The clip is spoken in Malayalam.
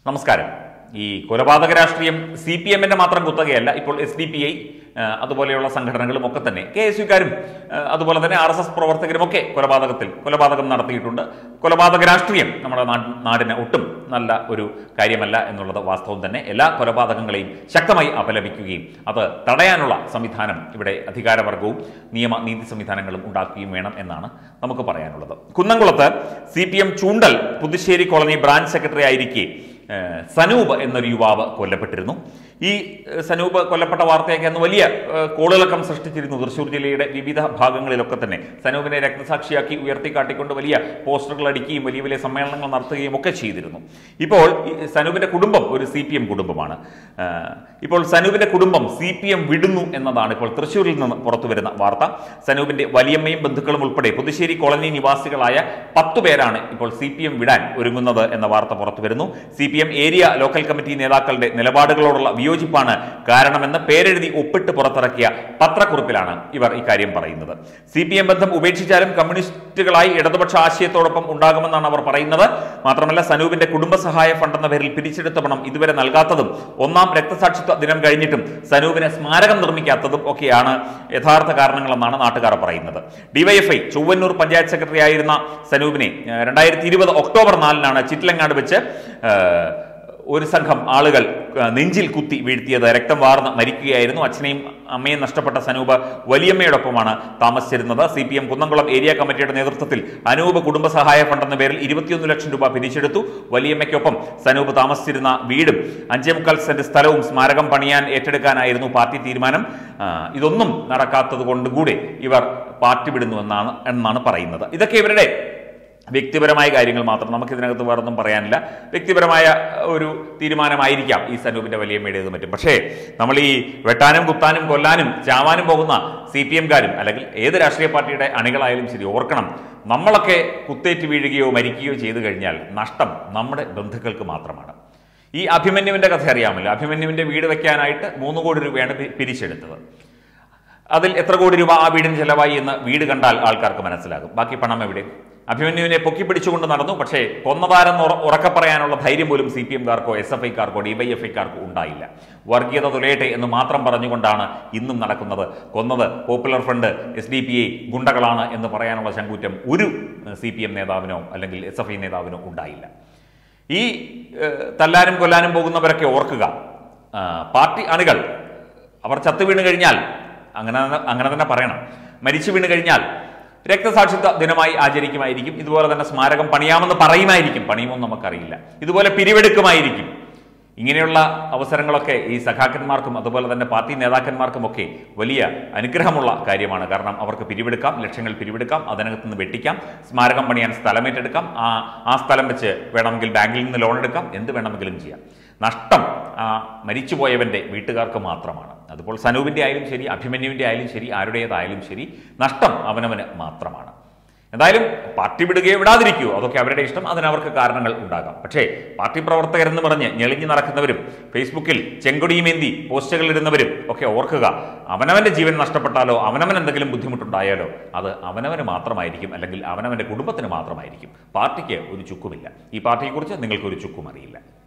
നമസ്കാരം ഈ കൊലപാതക രാഷ്ട്രീയം സി പി എമ്മിന്റെ മാത്രം കുത്തകയല്ല ഇപ്പോൾ എസ് ഡി പി ഐ അതുപോലെയുള്ള സംഘടനകളും ഒക്കെ തന്നെ കെ എസ് യുക്കാരും അതുപോലെ തന്നെ ആർ എസ് എസ് പ്രവർത്തകരും ഒക്കെ കൊലപാതകത്തിൽ കൊലപാതകം നടത്തിയിട്ടുണ്ട് കൊലപാതക രാഷ്ട്രീയം നമ്മുടെ നാട്- നാടിന് ഒട്ടും നല്ല ഒരു കാര്യമല്ല എന്നുള്ളത് വാസ്തവം തന്നെ എല്ലാ കൊലപാതകങ്ങളെയും ശക്തമായി അപലപിക്കുകയും അത് തടയാനുള്ള സംവിധാനം ഇവിടെ അധികാരവർഗവും നിയമ നീതി സംവിധാനങ്ങളും ഉണ്ടാക്കുകയും വേണം എന്നാണ് നമുക്ക് പറയാനുള്ളത് കുന്നംകുളത്ത് C P M Choondal Puthussery colony branch secretary ആയിരിക്കെ ഏഹ്, സനൂപ് എന്നൊരു യുവാവ് കൊല്ലപ്പെട്ടിരുന്നു ഈ ഏഹ്, സനൂപ് കൊല്ലപ്പെട്ട വാർത്തയൊക്കെ അന്ന് വലിയ ഏഹ്, കോളിളക്കം സൃഷ്ടിച്ചിരുന്നു തൃശ്ശൂർ ജില്ലയുടെ വിവിധ ഭാഗങ്ങളിലൊക്കെ തന്നെ സനൂപിനെ രക്തസാക്ഷിയാക്കി ഉയർത്തിക്കാട്ടിക്കൊണ്ട് വലിയ പോസ്റ്ററുകൾ അടിക്കുകയും വലിയ വലിയ സമ്മേളനങ്ങൾ നടത്തുകയും ഒക്കെ ചെയ്തിരുന്നു ഇപ്പോൾ ഈ സനൂപിന്റെ കുടുംബം ഒരു സി പി എം കുടുംബമാണ് ഏഹ്, ഇപ്പോൾ സനൂപിന്റെ കുടുംബം സി പി എം വിടുന്നു എന്നതാണ് ഇപ്പോൾ തൃശ്ശൂരിൽ നിന്ന് പുറത്തു വരുന്ന വാർത്ത സനൂപിന്റെ വലിയമ്മയും ബന്ധുക്കളും ഉൾപ്പെടെ പുതുശ്ശേരി കോളനി നിവാസികളായ പത്തു പേരാണ് ഇപ്പോൾ സി പി എം വിടാൻ ഒരുങ്ങുന്നത് എന്ന വാർത്ത പുറത്തു വരുന്നു C P M area local committee നേതാക്കളുടെ നിലപാടുകളോടുള്ള വിയോജിപ്പാണ് കാരണമെന്ന് പേരെഴുതി ഒപ്പിട്ട് പുറത്തിറക്കിയ പത്രക്കുറിപ്പിലാണ് ഇവർ ഇക്കാര്യം പറയുന്നത് സി പി എം ബന്ധം ഉപേക്ഷിച്ചാലും കമ്മ്യൂണിസ്റ്റുകളായി ഇടതുപക്ഷ ആശയത്തോടൊപ്പം ഉണ്ടാകുമെന്നാണ് അവർ പറയുന്നത് മാത്രമല്ല സനൂപിന്റെ കുടുംബസഹായ ഫണ്ട് എന്ന പേരിൽ പിരിച്ചെടുത്ത പണം ഇതുവരെ നൽകാത്തതും ഒന്നാം രക്തസാക്ഷിത്വ ദിനം കഴിഞ്ഞിട്ടും സനൂപിന് സ്മാരകം നിർമ്മിക്കാത്തതും ഒക്കെയാണ് യഥാർത്ഥ കാരണങ്ങളെന്നാണ് നാട്ടുകാർ പറയുന്നത് ഡിവൈഎഫ്ഐ ചൊവ്വന്നൂർ പഞ്ചായത്ത് സെക്രട്ടറി ആയിരുന്ന സനൂപിനെ രണ്ടായിരത്തി ഇരുപത് ഒക്ടോബർ നാലിനാണ് ചിറ്റിലങ്ങാട് വെച്ച് ഏഹ്, ഒരു സംഘം ആളുകൾ ഏഹ്, നെഞ്ചിൽ കുത്തി വീഴ്ത്തിയത് രക്തം വാർന്ന് മരിക്കുകയായിരുന്നു അച്ഛനെയും അമ്മയും നഷ്ടപ്പെട്ട സനൂപ് വലിയമ്മയോടൊപ്പമാണ് താമസിച്ചിരുന്നത് C P M Kunnamkulam area കമ്മിറ്റിയുടെ നേതൃത്വത്തിൽ അനൂപ് കുടുംബസഹായ ഫണ്ട് എന്ന പേരിൽ ഇരുപത്തിയൊന്ന് ലക്ഷം രൂപ പിരിച്ചെടുത്തു വലിയമ്മയ്ക്കൊപ്പം സനൂപ് താമസിച്ചിരുന്ന വീടും അഞ്ചേ മുക്കാൽ സെന്റ് സ്ഥലവും സ്മാരകം പണിയാൻ ഏറ്റെടുക്കാനായിരുന്നു പാർട്ടി തീരുമാനം ആ, ഇതൊന്നും നടക്കാത്തത് കൊണ്ട് കൂടെ ഇവർ പാർട്ടി വിടുന്നു എന്നാണ് എന്നാണ് പറയുന്നത് ഇതൊക്കെ ഇവരുടെ വ്യക്തിപരമായ കാര്യങ്ങൾ മാത്രം നമുക്ക് ഇതിനകത്ത് വേറൊന്നും പറയാനില്ല വ്യക്തിപരമായ ഒരു തീരുമാനമായിരിക്കാം ഈ സനൂപിന്റെ വലിയമ്മയുടേതും മറ്റും പക്ഷേ നമ്മൾ ഈ വെട്ടാനും കുത്താനും കൊല്ലാനും ചാവാനും പോകുന്ന സി പി എംകാരും അല്ലെങ്കിൽ ഏത് രാഷ്ട്രീയ പാർട്ടിയുടെ അണികളായാലും ശരി ഓർക്കണം നമ്മളൊക്കെ കുത്തേറ്റ് വീഴുകയോ മരിക്കുകയോ ചെയ്തു കഴിഞ്ഞാൽ നഷ്ടം നമ്മുടെ ബന്ധുക്കൾക്ക് മാത്രമാണ് ഈ അഭിമന്യുവിന്റെ കഥ അറിയാമല്ലോ അഭിമന്യുവിന്റെ വീട് വെക്കാനായിട്ട് മൂന്ന് കോടി രൂപയാണ് പി- പിരിച്ചെടുത്തത് അതിൽ എത്ര കോടി രൂപ ആ വീടിന് ചെലവായി എന്ന് വീട് കണ്ടാൽ ആൾക്കാർക്ക് മനസ്സിലാകും ബാക്കി പണം എവിടെ അഭിമന്യുവിനെ പൊക്കിപ്പിടിച്ചുകൊണ്ട് നടന്നു പക്ഷേ കൊന്നതാരെന്ന് ഉറ- ഉറക്കെ പറയാനുള്ള ധൈര്യം പോലും സി പി എംകാർക്കോ എസ് എഫ് ഐക്കാർക്കോ ഡിവൈഎഫ് ഐക്കാർക്കോ ഉണ്ടായില്ല വർഗീയത തുലയട്ടെ എന്ന് മാത്രം പറഞ്ഞുകൊണ്ടാണ് ഇന്നും നടക്കുന്നത് കൊന്നത് popular front S D P I ഗുണ്ടകളാണ് എന്ന് പറയാനുള്ള ശങ്കൂറ്റം ഒരു സി പി എം നേതാവിനോ അല്ലെങ്കിൽ എസ് എഫ് ഐ നേതാവിനോ ഉണ്ടായില്ല ഈ ഏഹ്, തല്ലാനും കൊല്ലാനും പോകുന്നവരൊക്കെ ഓർക്കുക ആ, പാർട്ടി അണികൾ അവർ ചത്തു വീണ് കഴിഞ്ഞാൽ അങ്ങനെ തന്നെ- അങ്ങനെ തന്നെ പറയണം മരിച്ചു വീണ് കഴിഞ്ഞാൽ രക്തസാക്ഷിത്വ ദിനമായി ആചരിക്കുമായിരിക്കും ഇതുപോലെ തന്നെ സ്മാരകം പണിയാമെന്ന് പറയുമായിരിക്കും പണിയുമെന്ന് നമുക്കറിയില്ല ഇതുപോലെ പിരിവെടുക്കുമായിരിക്കും ഇങ്ങനെയുള്ള അവസരങ്ങളൊക്കെ ഈ സഖാക്കന്മാർക്കും അതുപോലെ തന്നെ പാർട്ടി നേതാക്കന്മാർക്കും ഒക്കെ വലിയ അനുഗ്രഹമുള്ള കാര്യമാണ് കാരണം അവർക്ക് പിരിവെടുക്കാം ലക്ഷങ്ങൾ പിരിവെടുക്കാം അതിനകത്ത് നിന്ന് വെട്ടിക്കാം സ്മാരകം പണിയാൻ സ്ഥലമേറ്റെടുക്കാം ആ ആ സ്ഥലം വെച്ച് വേണമെങ്കിൽ ബാങ്കിൽ നിന്ന് ലോൺ എടുക്കാം എന്ത് വേണമെങ്കിലും ചെയ്യാം നഷ്ടം ആ മരിച്ചുപോയവന്റെ വീട്ടുകാർക്ക് മാത്രമാണ് അതുപോലെ സനൂപിന്റെ ആയാലും ശരി അഭിമന്യുവിന്റെ ആയാലും ശരി ആരുടേതായാലും ശരി നഷ്ടം അവനവന് മാത്രമാണ് എന്തായാലും പാർട്ടി വിടുകയോ വിടാതിരിക്കുകയോ അതൊക്കെ അവരുടെ ഇഷ്ടം അതിനവർക്ക് കാരണങ്ങൾ ഉണ്ടാകാം പക്ഷേ പാർട്ടി പ്രവർത്തകരെന്ന് പറഞ്ഞ് ഞെളിഞ്ഞു നടക്കുന്നവരും ഫേസ്ബുക്കിൽ ചെങ്കൊടിയുമേന്തി പോസ്റ്റുകൾ ഇടുന്നവരും ഒക്കെ ഓർക്കുക അവനവന്റെ ജീവൻ നഷ്ടപ്പെട്ടാലോ അവനവൻ എന്തെങ്കിലും ബുദ്ധിമുട്ടുണ്ടായാലോ അത് അവനവന് മാത്രമായിരിക്കും അല്ലെങ്കിൽ അവനവന്റെ കുടുംബത്തിന് മാത്രമായിരിക്കും പാർട്ടിക്ക് ഒരു ചുക്കുമില്ല ഈ പാർട്ടിയെക്കുറിച്ച് നിങ്ങൾക്കൊരു ചുക്കും അറിയില്ല